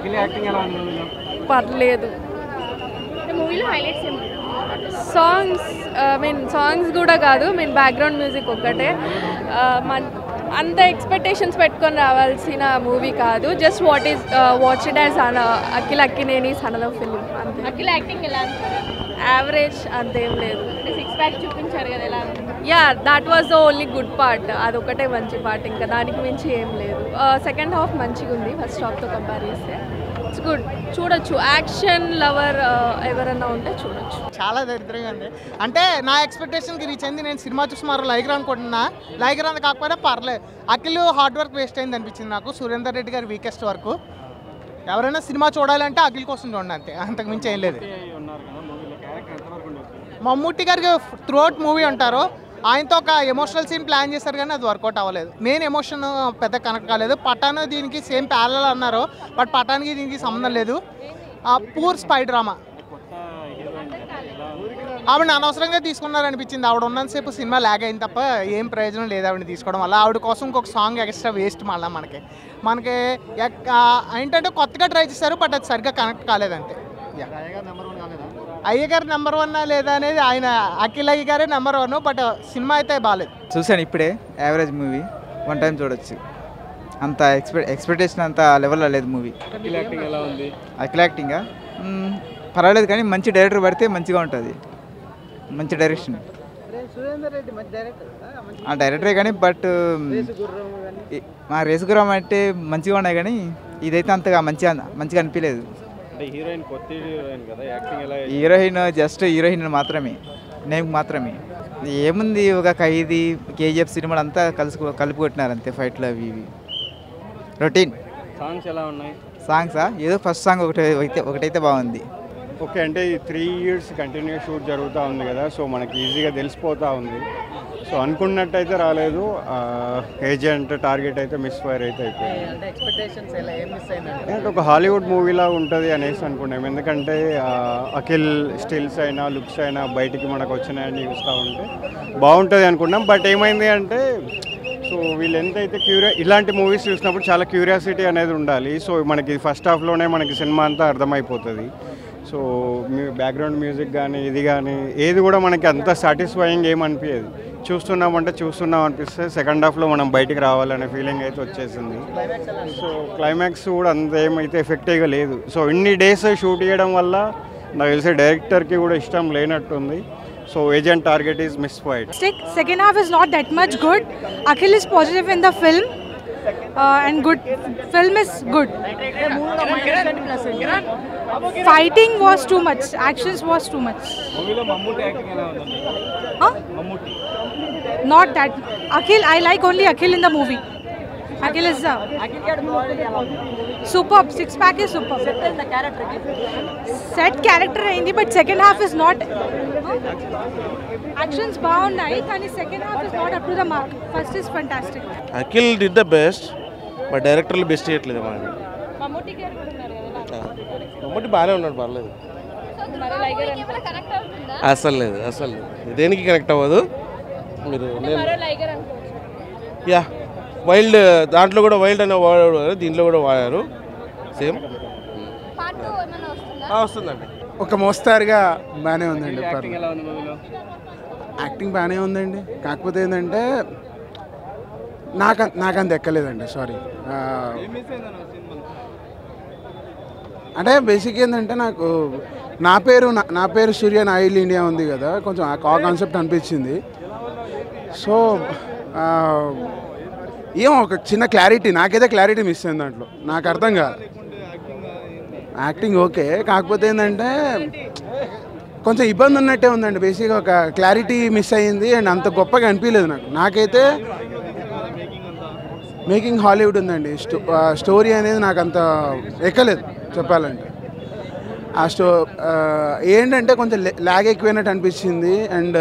Akhil acting ఎలా ఉంది మూవీలో పర్లేదు మూవీలో హైలైట్స్ ఏమి సాంగ్స్ ఐ మీన్ సాంగ్స్ కూడా కాదు మీన్ బ్యాక్గ్రౌండ్ మ్యూజిక్ ఒక్కటే Uh, మన్ అంత ఎక్స్పెక్టేషన్స్ పెట్టుకొని రావాల్సిన మూవీ కాదు just what is watch it as an Akhil Akkineni సనల film అంతే అఖిల్ యాక్టింగ్ ఎలా యావరేజ్ అంతేం లేదు అంటే సిక్స్ ప్యాక్ చూపించారు కదా ఎలా ఉంది yeah that was the only good part అదొకటే మంచి పార్ట్ ఇంకా దానికి మించి ఏం లేదు సెకండ్ హాఫ్ మంచిగా ఉంది ఫస్ట్ హాఫ్తో కంపేర్ చేస్తే ఇట్స్ గుడ్ చూడొచ్చు యాక్షన్ లవర్ ఎవరన్నా ఉంటే చూడొచ్చు చాలా దరిద్రంగా ఉంది అంటే నా ఎక్స్పెక్టేషన్కి రీచ్ అయింది నేను సినిమా చూసి మరో లైగర్ అనుకుంటున్నా లైగర్ అంత కాకపోయినా పర్లేదు అఖిల్ హార్డ్ వర్క్ వేస్ట్ అయింది అనిపించింది నాకు సురేందర్ రెడ్డి గారి వీకెస్ట్ వరకు ఎవరైనా సినిమా చూడాలంటే అఖిల్ కోసం చూడండి అంతే అంతకు మించి ఏం లేదు ఉన్నారు కదా మూవీలో క్యారెక్టర్ ఎంతవరకు ఉండొచ్చు మమ్మూటి గారికి త్రూఅవుట్ మూవీ ఉంటారు ఆయనతో ఒక ఎమోషనల్ సీన్ ప్లాన్ చేశారు కానీ అది వర్కౌట్ అవ్వలేదు మెయిన్ ఎమోషన్ పెద్ద కనెక్ట్ కాలేదు పఠాన్ దీనికి సేమ్ ప్యారల్ అన్నారు బట్ పఠాన్కి దీనికి సంబంధం లేదు పూర్ స్పై డ్రామా కొత్త హీరోయిన్ ఎలా ఉంది ఆవిడ అనవసరంగా తీసుకున్నారు అనిపించింది ఆవిడ ఉన్నంతసేపు సినిమా లాగ్ అయింది తప్ప ఏం ప్రయోజనం లేదు ఆవిడ తీసుకోవడం వల్ల ఆవిడ కోసం ఇంకొక సాంగ్ ఎక్స్ట్రా వేస్ట్ మళ్ళీ మనకి మనకి ఎక్- ఆ, ఏంటంటే కొత్తగా ట్రై చేశారు బట్ అది సరిగ్గా కనెక్ట్ కాలేదంతే Yeah. అయ్య గారు నెంబర్ వన్ లేదా అనేది ఆయన అఖిల్ అయ్య గారే నెంబర్ వన్ బట్ సినిమా అయితే బాగాలేదు చూశాను ఇప్పుడే యావరేజ్ మూవీ వన్ టైం చూడొచ్చు అంత ఎక్స్పెక్ట్ ఎక్స్పెక్టేషన్ అంత లెవెల్లో లేదు మూవీ అఖిల్ యాక్టింగ్ ఎలా ఉంది అఖిల్ యాక్టింగా మ్మ్, పర్వాలేదు కానీ మంచి డైరెక్టర్ పడితే మంచిగా ఉంటుంది మంచి డైరెక్షన్ ఆ డైరెక్టరే కానీ బట్ మా రేసుగురం అంటే మంచిగా ఉన్నాయి కానీ ఇదైతే అంతగా మంచిగా మంచిగా అనిపించలేదు అంటే హీరోయిన్ కొత్త హీరోయిన్ కదా యాక్టింగ్ ఎలా హీరోయిన్ జస్ట్ హీరోయిన్ మాత్రమే నేమ్ మాత్రమే ఏముంది ఒక ఖైదీ కేజీఎఫ్ సినిమాలు అంతా కలుసు కలిపి కొట్టినారు అంతే ఫైట్లు అవి ఇవి రొటీన్ సాంగ్స్ ఎలా ఉన్నాయి సాంగ్సా ఏదో ఫస్ట్ సాంగ్ ఒకటి అయితే ఒకటైతే బాగుంది ఓకే అంటే ఈ త్రీ ఇయర్స్ కంటిన్యూ షూట్ జరుగుతూ ఉంది కదా సో మనకి ఈజీగా తెలిసిపోతూ ఉంది సో అనుకున్నట్టయితే రాలేదు ఏజెంట్ టార్గెట్ అయితే మిస్ ఫైర్ అయితే అయిపోయింది అంటే ఎక్స్పెక్టేషన్స్ ఎలా ఏం మిస్ అయిందంటే అంటే ఒక హాలీవుడ్ మూవీలా ఉంటుంది అనేసి అనుకున్నాం ఎందుకంటే ఆ, అఖిల్ స్టిల్స్ అయినా లుక్స్ అయినా బయటికి మనకు వచ్చినాయని చూస్తూ ఉంటే బాగుంటుంది అనుకున్నాం బట్ ఏమైంది అంటే సో వీళ్ళు ఎంతైతే క్యూరియా ఇలాంటి మూవీస్ చూసినప్పుడు చాలా క్యూరియాసిటీ అనేది ఉండాలి సో మనకి ఫస్ట్ హాఫ్లోనే మనకి సినిమా అంతా అర్థమైపోతుంది సో మీ బ్యాక్గ్రౌండ్ మ్యూజిక్ కానీ ఇది కానీ ఏది కూడా మనకి అంత సాటిస్ఫైయింగ్ ఏమనిపించదు చూస్తున్నామంటే చూస్తున్నాం అనిపిస్తే సెకండ్ హాఫ్లో మనం బయటికి రావాలనే ఫీలింగ్ అయితే వచ్చేసింది సో క్లైమాక్స్ కూడా అంత ఏమైతే ఎఫెక్టివ్గా లేదు సో ఇన్ని డేస్ షూట్ చేయడం వల్ల నాకు తెలిసి డైరెక్టర్కి కూడా ఇష్టం లేనట్టుంది so agent target is misfired Stick, second half is not that much good. Akhil is positive in the film. Uh, and good film is good. Fighting was too much. Actions was too much. మూవీలో Mammootty acting ఎలా ఉందండి Huh? Mammootty Not that. Akhil, I like only Akhil in the movie. Akhil is uh, superb. Six pack is superb. Set character అయింది but second half is not. Actions బాగున్నాయి కానీ second half is not up to the mark. First is fantastic. Akhil did the best but డైరెక్టర్లు best చేయట్లేదు మనకి మమ్మూటి గారు కూడా ఉన్నారు కదా మమ్మటి బాగానే ఉన్నాడు పర్లేదు మరి లైగర్ ఏమైనా కనెక్ట్ అవుతుందా అసలు లేదు అసలు లేదు. దేనికి కనెక్ట్ అవ్వదు మీరు నేను మరో లైగర్ అనుకోవచ్చు యా వైల్డ్ దాంట్లో కూడా వైల్డ్ అనే వాడారు దీంట్లో కూడా వాడారు సేమ్ పార్ట్ టూ ఏమైనా వస్తుందా వస్తుందండి ఒక మోస్తారుగా బాగానే ఉందండి యాక్టింగ్ పర్లేదు. ఎలా ఉంది మూవీలో యాక్టింగ్ బాగానే ఉందండి కాకపోతే ఏంటంటే నాకు నాకు అంత ఎక్కలేదండి సారీ ఏం మిస్ అయిందన్న సినిమాలో అంటే బేసిక్ ఏంటంటే నాకు నా పేరు నా- నా పేరు సూర్య ఆయిల్ ఇండియా ఉంది కదా కొంచెం ఆ కాన్సెప్ట్ అనిపించింది సో ఆ, ఏమో ఒక చిన్న క్లారిటీ నాకైతే క్లారిటీ మిస్ అయింది దాంట్లో నాకు అర్థం కాదు యాక్టింగ్ ఓకే కాకపోతే ఏంటంటే కొంచెం ఇబ్బంది ఉన్నట్టే ఉందండి బేసిక్గా ఒక క్లారిటీ మిస్ అయ్యింది అండ్ అంత గొప్పగా అనిపించలేదు నాకు నాకైతే మేకింగ్ హాలీవుడ్ ఉందండి స్టో ఆ స్టోరీ అనేది నాకు అంత ఎక్కలేదు చెప్పాలంటే ఆ స్టో ఆ, ఏంటంటే కొంచెం లాగ్ ఎక్కువైనట్టు అనిపించింది అండ్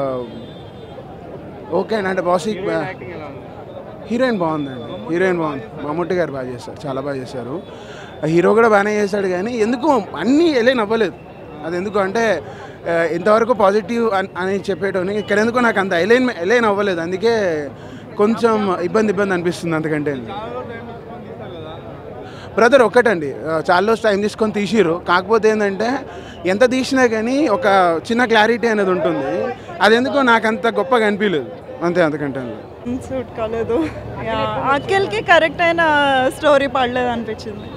ఓకే అండి అంటే బాసిక్ యాక్టింగ్ ఎలా ఉంది హీరోయిన్ బాగుందండి హీరోయిన్ బాగుంది మమ్మూటి గారు బాగా చేశారు చాలా బాగా చేశారు ఆ హీరో కూడా బాగానే చేశాడు కానీ ఎందుకు అన్నీ ఎలైన్ అవ్వలేదు అది ఎందుకు అంటే ఆ, ఇంతవరకు పాజిటివ్ అని అని చెప్పేటోని ఇక్కడ ఎందుకు నాకు అంత ఎలైన్ ఎలైన్ అవ్వలేదు అందుకే కొంచెం ఇబ్బంది ఇబ్బంది అనిపిస్తుంది అంతకంటే బ్రదర్ ఒక్కటండి ఆ, చాలా రోజు టైం తీసుకొని తీసిరు కాకపోతే ఏంటంటే ఎంత తీసినా కానీ ఒక చిన్న క్లారిటీ అనేది ఉంటుంది అది ఎందుకో నాకు అంత గొప్పగా అనిపించలేదు అంతే అంతకంటే ఏం లేదు. సూట్ కాలేదు యా, అఖిల్కి కరెక్ట్ అయిన స్టోరీ పడలేదు అనిపించింది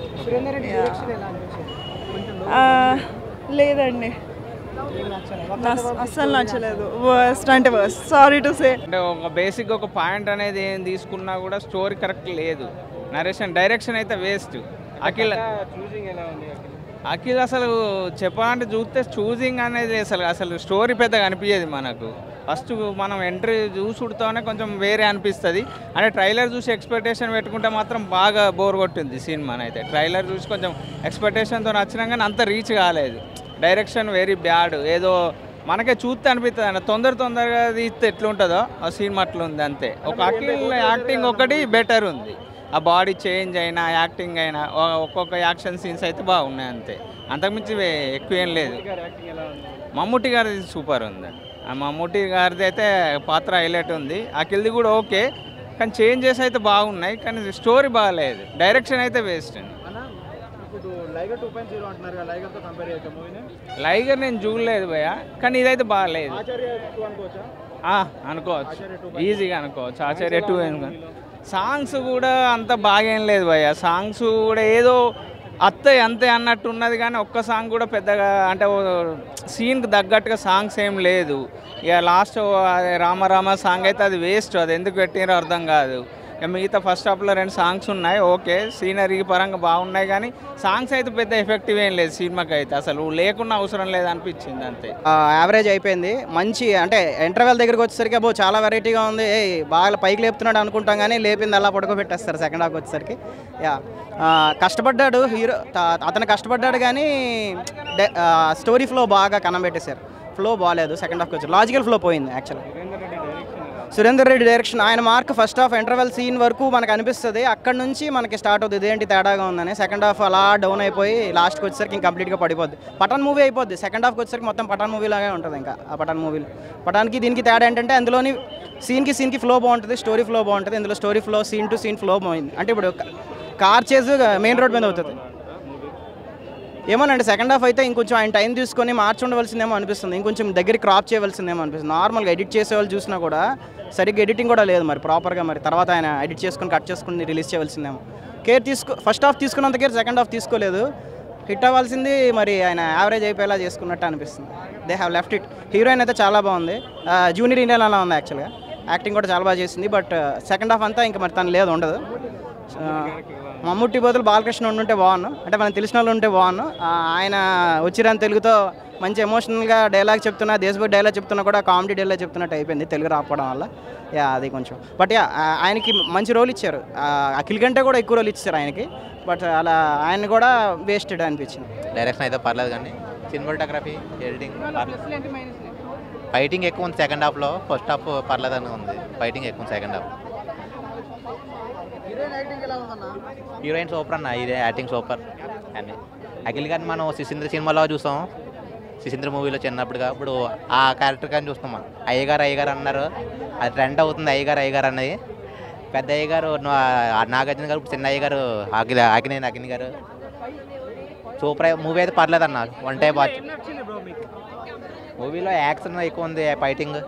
ఆ, లేదండి నా- అస్సలు నచ్చలేదు వర్స్ట్ అంటే వర్స్ట్ సారీ టు సే అంటే ఒక బేసిక్ ఒక పాయింట్ అనేది ఏం తీసుకున్నా కూడా స్టోరీ కరెక్ట్ లేదు నరేషన్ డైరెక్షన్ అయితే వేస్ట్ అఖిల్ చూసింగ్ ఎలా ఉంది అఖిల్ అసలు చెప్పాలంటే చూస్తే చూసింగ్ అనేది అసలు అసలు స్టోరీ పెద్దగా అనిపించేది మనకు ఫస్ట్ మనం ఎంట్రీ చూసుడుతోనే కొంచెం వేరే అనిపిస్తుంది అంటే ట్రైలర్ చూసి ఎక్స్పెక్టేషన్ పెట్టుకుంటే మాత్రం బాగా బోర్ కొట్టింది సినిమాని అయితే ట్రైలర్ చూసి కొంచెం ఎక్స్పెక్టేషన్తో నచ్చినా కానీ అంత రీచ్ కాలేదు డైరెక్షన్ వెరీ బ్యాడ్ ఏదో మనకే చూస్తే అనిపిస్తుంది అన్న తొందర తొందరగా తీస్తే ఎట్లుంటుందో ఆ సినిమా అట్లుంది అంతే ఒక అఖిల్ యాక్టింగ్ ఒకటి బెటర్ ఉంది ఆ బాడీ చేంజ్ అయినా యాక్టింగ్ అయినా ఒ- ఒక్కొక్క యాక్షన్ సీన్స్ అయితే బాగున్నాయి అంతే అంతకుమించి వే- ఎక్కువ ఏం లేదు మమ్ముట్టి గారిది సూపర్ ఉంది ఆ మమ్ముట్టి గారిది అయితే పాత్ర హైలైట్ ఉంది అఖిల్ది కూడా ఓకే కానీ చేంజెస్ అయితే బాగున్నాయి కానీ స్టోరీ బాగాలేదు డైరెక్షన్ అయితే వేస్ట్ అండి ఇప్పుడు లైగర్ టూ పాయింట్ జీరో అంటున్నారు కదా లైగర్తో కంపేర్ చేయొచ్చా మూవీని లైగర్ నేను చూడలేదు భయ కానీ ఇదైతే బాగాలేదు ఆచార్య టూ అనుకోవచ్చా ఆ, అనుకోవచ్చు ఈజీగా అనుకోవచ్చు ఆచార్య టూ సాంగ్స్ కూడా అంత బాగేం లేదు భయ్య సాంగ్స్ కూడా ఏదో అత్తయ్య అంతే అన్నట్టు ఉన్నది కానీ ఒక్క సాంగ్ కూడా పెద్దగా అంటే సీన్కి తగ్గట్టుగా సాంగ్స్ ఏం లేదు ఇక లాస్ట్ రామ రామ సాంగ్ అయితే అది వేస్ట్ అది ఎందుకు పెట్టినారో అర్థం కాదు ఇక మిగతా ఫస్ట్ హాఫ్లో రెండు సాంగ్స్ ఉన్నాయి ఓకే సీనరీ పరంగా బాగున్నాయి కానీ సాంగ్స్ అయితే పెద్ద ఎఫెక్టివ్ ఏం లేదు సినిమాకి అయితే అసలు లేకున్నా అవసరం లేదు అనిపించింది అంతే యావరేజ్ అయిపోయింది మంచి అంటే ఇంటర్వెల్ దగ్గరికి వచ్చేసరికి అబ్బో చాలా వెరైటీగా ఉంది ఏయ్ బాగా పైకి లేపుతున్నాడు అనుకుంటాం కానీ లేపింది అలా పడుకోబెట్టేస్తారు సెకండ్ హాఫ్ వచ్చేసరికి యా ఆ, కష్టపడ్డాడు హీరో త- అతను కష్టపడ్డాడు కానీ స్టోరీ ఫ్లో బాగా కనబెట్టేశారు ఫ్లో బాగాలేదు సెకండ్ హాఫ్కి వచ్చి లాజికల్ ఫ్లో పోయింది యాక్చువల్గా సురేందర్ రెడ్డి డైరెక్షన్ ఆయన mark first half interval scene వరకు మనకు అనిపిస్తుంది అక్కడ నుంచి మనకి స్టార్ట్ అవుతుంది ఇదేంటి తేడాగా ఉందని సెకండ్ హాఫ్ అలా డౌన్ అయిపోయి లాస్ట్కి వచ్చేసరికి ఇంకా కంప్లీట్గా పడిపోద్ది పఠాన్ మూవీ అయిపోద్ది సెకండ్ హాఫ్కి వచ్చేసరికి మొత్తం పఠాన్ మూవీ లాగే ఉంటుంది ఇంకా ఆ పఠాన్ మూవీలో పఠాన్కి దీనికి తేడా ఏంటంటే అందులోని సీన్కి సీన్కి ఫ్లో బాగుంటుంది స్టోరీ ఫ్లో బాగుంటుంది ఇందులో story flow scene to scene flow బాగుంది అంటే ఇప్పుడు కార్ చేసి మెయిన్ రోడ్ మీద అవుతుంది ఏమోనండి సెకండ్ హాఫ్ అయితే ఇంకొంచెం ఆయన టైం తీసుకొని మార్చి ఉండవలసిందేమో అనిపిస్తుంది ఇంకొంచెం దగ్గర క్రాప్ చేయవలసిందేమో అనిపిస్తుంది నార్మల్గా ఎడిట్ చేసే వాళ్ళు చూసినా కూడా సరిగ్గా ఎడిటింగ్ కూడా లేదు మరి ప్రాపర్గా మరి తర్వాత ఆయన ఎడిట్ చేసుకొని కట్ చేసుకుని రిలీజ్ చేయవలసిందేమో కేర్ తీసుకో ఫస్ట్ హాఫ్ తీసుకున్నంత కేర్ సెకండ్ హాఫ్ తీసుకోలేదు హిట్ అవ్వాల్సింది మరి ఆయన యావరేజ్ అయిపోయేలా చేసుకున్నట్టు అనిపిస్తుంది they have left it heroine అయితే చాలా బాగుంది జూనియర్ ఇండియన్ అలా ఉంది యాక్చువల్గా యాక్టింగ్ కూడా చాలా బాగా చేసింది బట్ సెకండ్ హాఫ్ అంతా ఇంకా మరి తను లేదు ఉండదు ఆ, మమ్ముట్టి బదులు బాలకృష్ణ ఉండుంటే బాగున్నాను అంటే మనం తెలిసిన వాళ్ళు ఉంటే బాగున్నాను ఆ, ఆయన వచ్చిరాని తెలుగుతో మంచి ఎమోషనల్గా డైలాగ్ చెప్తున్నా దేశభక్తి డైలాగ్ చెప్తున్నా కూడా కామెడీ డైలాగ్ చెప్తున్నట్టు అయిపోయింది తెలుగు రాకపోవడం వల్ల యా అది కొంచెం బట్ యా ఆ, ఆయనకి మంచి రోల్ ఇచ్చారు ఆ, అఖిల్ కంటే కూడా ఎక్కువ రోల్ ఇచ్చారు ఆయనకి బట్ అలా ఆయన కూడా వేస్టెడ్ అనిపించింది డైరెక్షన్ అయితే పర్లేదు కానీ సినిమాటోగ్రఫీ ఎడిటింగ్ ఫైటింగ్ ఎక్కువ ఉంది సెకండ్ హాఫ్లో ఫస్ట్ హాఫ్ పర్లేదని ఉంది ఫైటింగ్ ఎక్కువ ఉంది సెకండ్ హాఫ్ హీరోయిన్ సూపర్ అన్న ఇదే యాక్టింగ్ సూపర్ అని అఖిల్ గారిని మనం శిశీంద్ర సినిమాలో చూసాం శిశీంద్ర మూవీలో చిన్నప్పుడుగా ఇప్పుడు ఆ క్యారెక్టర్ కానీ చూస్తాం మనం అయ్యగారు అయ్యగారు అన్నారు అది ట్రెండ్ అవుతుంది అయ్యగారు అయ్యగారు అన్నది పెద్ద అయ్యగారు ను- ఆ నాగార్జున గారు ఇప్పుడు చిన్న అయ్యగారు అఖిల అఖినేని అఖిని గారు సూపర్ మూవీ అయితే పర్లేదు అన్న వన్ టైం వాచ్ మూవీలో యాక్షన్ ఎక్కువ ఉంది ఫైటింగ్